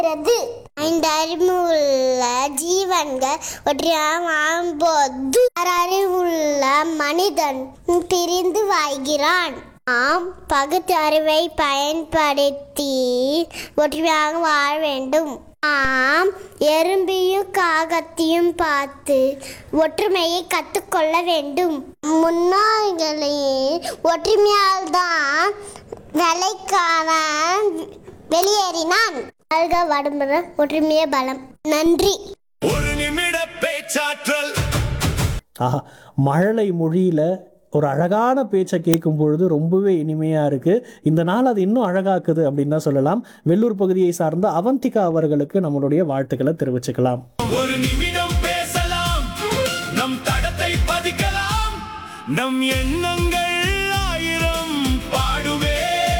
இருக்கிறது ஐந்து அறிவுள்ள ஜீவன்கள் ஒன்றாக வாழும்போது ஆறு அறிவுள்ள மனிதன் பிரிந்து வாழ்கிறான் நாம் பகுத்து அறிவை பயன்படுத்தி ஒற்றுமையாக வாழ வேண்டும் நாம் எறும்பியும் காகத்தையும் பார்த்து ஒற்றுமையை கற்றுக்கொள்ள வேண்டும் முன்னோர்களே ஒற்றுமையால் தான் வேலைக்காரன் வெளியேறினான் வாழ்க வடம்புற ஒற்றுமையே பலம் நன்றி ஒரு நிமிட பேச்சாற்றல் ஆஹா மழலை மொழியில் ஒரு அழகான பேச்சை கேட்கும் பொழுது ரொம்பவே இனிமையாக இருக்குது இந்த நாள் அது இன்னும் அழகாக்குது அப்படின்னு தான் சொல்லலாம் வெள்ளூர் பகுதியை சார்ந்த அவந்திகா அவர்களுக்கு நம்மளுடைய வாழ்த்துக்களை தெரிவிச்சுக்கலாம் ஒரு நிமிடம் பேசலாம் நம் தடத்தை பதிக்கலாம் நம் எண்ணங்கள் ஆயிரம் பாடுவே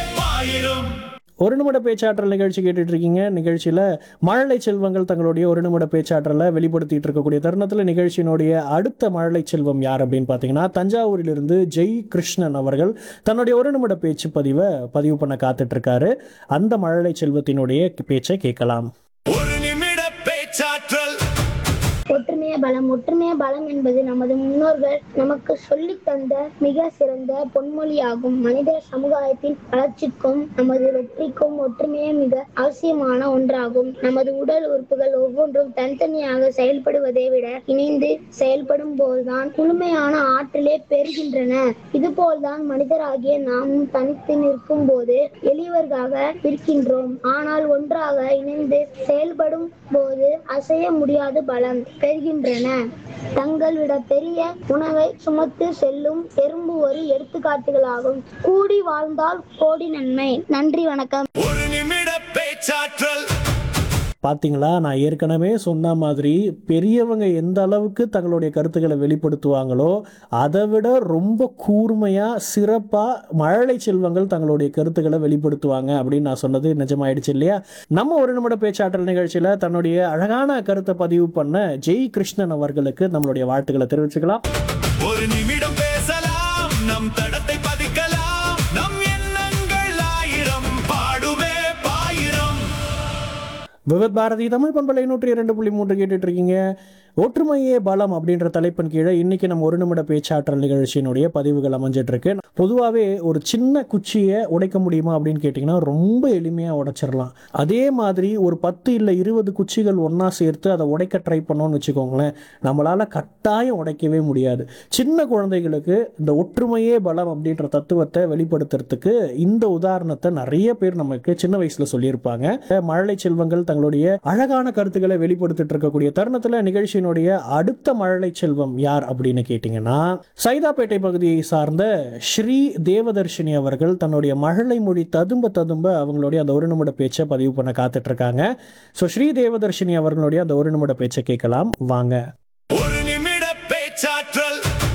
ஆயிரம் ஒரு நிமிட பேச்சாற்றல் நிகழ்ச்சி கேட்டுட்டு இருக்கீங்க நிகழ்ச்சியில் மழலை செல்வங்கள் தங்களுடைய ஒரு நிமிட பேச்சாற்றலை வெளிப்படுத்திட்டு இருக்கக்கூடிய தருணத்தில் நிகழ்ச்சியினுடைய அடுத்த மழலை செல்வம் யார் அப்படின்னு பார்த்தீங்கன்னா தஞ்சாவூரிலிருந்து ஜெய் கிருஷ்ணன் அவர்கள் தன்னுடைய ஒரு நிமிட பேச்சு பதிவை பதிவு பண்ண காத்துட்டு இருக்காரு அந்த மழலை செல்வத்தினுடைய பேச்சை கேட்கலாம் ஒரு நிமிட பேச்சாற்றல் ஒற்றுமையே பலம் ஒற்றுமையே பலம் என்பது நமது முன்னோர்கள் நமக்கு சொல்லித் தந்த மிக சிறந்த பொன்மொழியாகும் மனித சமுதாயத்தின் வளர்ச்சிக்கும் நமது வெற்றிக்கும் ஒற்றுமையே மிக அவசியமான ஒன்றாகும் நமது உடல் உறுப்புகள் ஒவ்வொன்றும் தனித்தனியாக செயல்படுவதை விட இணைந்து செயல்படும் போதுதான் முழுமையான ஆற்றலே பெறுகின்றன இதுபோல்தான் மனிதராகிய நாமும் தனித்து நிற்கும் போது எளியவர்களாக இருக்கின்றோம் ஆனால் ஒன்றாக இணைந்து செயல்படும் போது அசைய முடியாத பலம் பெறுகின்றன தங்கள் விட பெரிய உணவை சுமத்து செல்லும் எறும்பு ஒரு எடுத்துக்காட்டுகளாகும் கூடி வாழ்ந்தால் கோடி நன்மை நன்றி வணக்கம் ஒரு நிமிட பேச்சாற்றல் பார்த்தீங்களா நான் ஏற்கனவே சொன்ன மாதிரி பெரியவங்க எந்த அளவுக்கு தங்களுடைய கருத்துக்களை வெளிப்படுத்துவாங்களோ அதை விட ரொம்ப கூர்மையாக சிறப்பாக மழலை செல்வங்கள் தங்களுடைய கருத்துக்களை வெளிப்படுத்துவாங்க அப்படின்னு நான் சொன்னது நிஜமாயிடுச்சு இல்லையா நம்ம ஒரு நிமிட பேச்சாற்றல் நிகழ்ச்சியில் தன்னுடைய அழகான கருத்தை பதிவு பண்ண ஜெய் கிருஷ்ணன் அவர்களுக்கு நம்மளுடைய வாழ்த்துக்களை தெரிவிச்சுக்கலாம் ஒரு நிமிடம் பேசலாம் நம் தடத்தை பதிக்கலாம் நம் எண்ணங்கள் ஆயிரம் பாடுவே பாயிரம் விவத் பாரதி தமிழ் பண்பலை நூற்றி இரண்டு புள்ளி மூன்று கேட்டுட்டு இருக்கீங்க ஒற்றுமையே பலம் அப்படின்ற தலைப்பின் கீழே இன்னைக்கு நம்ம ஒரு நிமிட பேச்சாற்றல் நிகழ்ச்சியினுடைய பதிவுகள் அமைஞ்சிட்டு இருக்கு பொதுவாகவே ஒரு சின்ன குச்சியை உடைக்க முடியுமா அப்படின்னு கேட்டிங்கன்னா ரொம்ப எளிமையாக உடைச்சிடலாம் அதே மாதிரி ஒரு பத்து இல்லை இருபது குச்சிகள் ஒன்றா சேர்த்து அதை உடைக்க ட்ரை பண்ணோம்னு வச்சுக்கோங்களேன் நம்மளால் கட்டாயம் உடைக்கவே முடியாது சின்ன குழந்தைகளுக்கு இந்த ஒற்றுமையே பலம் அப்படின்ற தத்துவத்தை வெளிப்படுத்துறதுக்கு இந்த உதாரணத்தை நிறைய பேர் நமக்கு சின்ன வயசுல சொல்லியிருப்பாங்க மழலை செல்வங்கள் தங்களுடைய அழகான கருத்துக்களை வெளிப்படுத்திட்டு இருக்கக்கூடிய தருணத்துல நிகழ்ச்சியினுடைய அடுத்த மழலை செல்வம் யார் அப்படின்னு கேட்டிங்கன்னா சைதாப்பேட்டை பகுதியை சார்ந்த ஸ்ரீ தேவதர்ஷினி அவர்கள் தன்னுடைய மழலை மொழி ததும்ப ததும்ப அவங்களுடைய அந்த ஒரு நிமிட பேச்சை பதிவு பண்ண காத்துட்டு இருக்காங்க ஸோ ஸ்ரீ தேவதர்ஷினி அவர்களுடைய அந்த ஒரு நிமிட பேச்சை கேட்கலாம் வாங்க ஒரு நிமிட பேச்சாற்றல்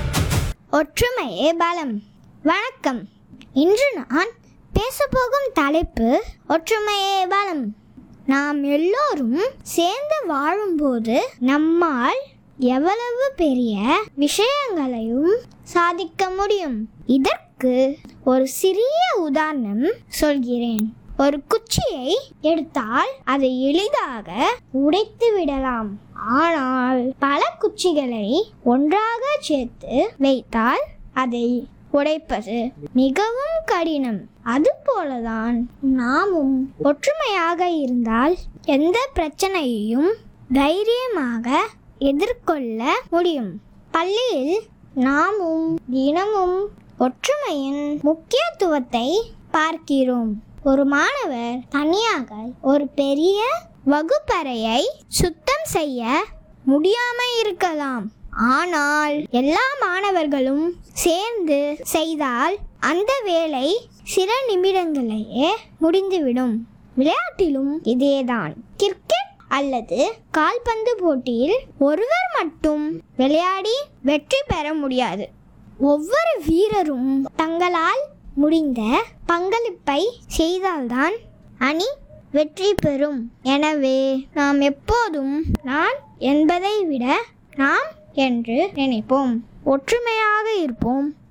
ஒற்றுமையே பலம் வணக்கம் இன்று நான் பேசப்போகும் தலைப்பு ஒற்றுமையே பலம் நாம் எல்லோரும் சேர்ந்து வாழும்போது நம்மால் எவ்வளவு பெரிய விஷயங்களையும் சாதிக்க முடியும் இதற்கு ஒரு சிறிய உதாரணம் சொல்கிறேன் ஒரு குச்சியை எடுத்தால் அதை எளிதாக உடைத்து விடலாம் ஆனால் பல குச்சிகளை ஒன்றாக சேர்த்து வைத்தால் அதை உடைப்பது மிகவும் கடினம் அதுபோலதான் நாமும் ஒற்றுமையாக இருந்தால் எந்த பிரச்சனையையும் தைரியமாக எதிர்கொள்ள முடியும் பள்ளியில் நாமும் தினமும் ஒற்றுமையின் முக்கியத்துவத்தை பார்க்கிறோம் ஒரு மாணவர் தனியாக ஒரு பெரிய வகுப்பறையை சுத்தம் செய்ய முடியாமல் இருக்கலாம் ஆனால் எல்லா மாணவர்களும் சேர்ந்து செய்தால் அந்த வேலை சில நிமிடங்களையே முடிந்துவிடும் விளையாட்டிலும் இதேதான் கிரிக்கெட் அல்லது கால்பந்து போட்டியில் ஒருவர் மட்டும் விளையாடி வெற்றி பெற முடியாது ஒவ்வொரு வீரரும் தங்களால் முடிந்த பங்களிப்பை செய்தால்தான் அணி வெற்றி பெறும் எனவே நாம் எப்போதும் நான் என்பதை விட நாம் என்று நினைப்போம் ஒற்றுமையாக இருப்போம்